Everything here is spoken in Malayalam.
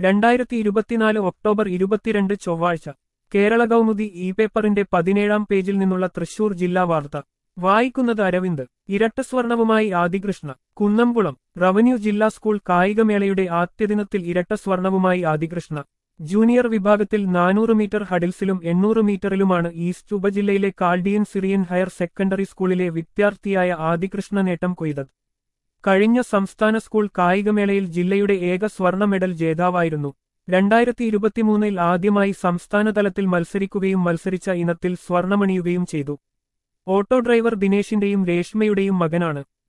രണ്ടായിരത്തി ഇരുപത്തിനാല് ഒക്ടോബർ ഇരുപത്തിരണ്ട് ചൊവ്വാഴ്ച കേരള കൗമുദി ഇ പേപ്പറിന്റെ പതിനേഴാം പേജിൽ നിന്നുള്ള തൃശൂർ ജില്ലാ വാർത്ത വായിക്കുന്നത് അരവിന്ദ് ഇരട്ട സ്വർണവുമായി ആദികൃഷ്ണ കുന്നംകുളം റവന്യൂ ജില്ലാ സ്കൂൾ കായികമേളയുടെ ആദ്യദിനത്തിൽ ഇരട്ട സ്വർണവുമായി ആദികൃഷ്ണ ജൂനിയർ വിഭാഗത്തിൽ നാനൂറ് മീറ്റർ ഹഡിൽസിലും എണ്ണൂറ് മീറ്ററിലുമാണ് ഈസ്റ്റ് ഉപജില്ലയിലെ കാൾഡിയൻ സിറിയൻ ഹയർ സെക്കൻഡറി സ്കൂളിലെ വിദ്യാർത്ഥിയായ ആദികൃഷ്ണ നേട്ടം കൊയ്തത് കഴിഞ്ഞ സംസ്ഥാന സ്കൂൾ കായികമേളയിൽ ജില്ലയുടെ ഏക സ്വർണ്ണ മെഡൽ ജേതാവായിരുന്നു രണ്ടായിരത്തി ഇരുപത്തിമൂന്നിൽ ആദ്യമായി സംസ്ഥാനതലത്തിൽ മത്സരിക്കുകയും മത്സരിച്ച ഇനത്തിൽ സ്വർണമണിയുകയും ചെയ്തു ഓട്ടോ ഡ്രൈവർ ദിനേശിന്റെയും രേഷ്മയുടെയും മകനാണ്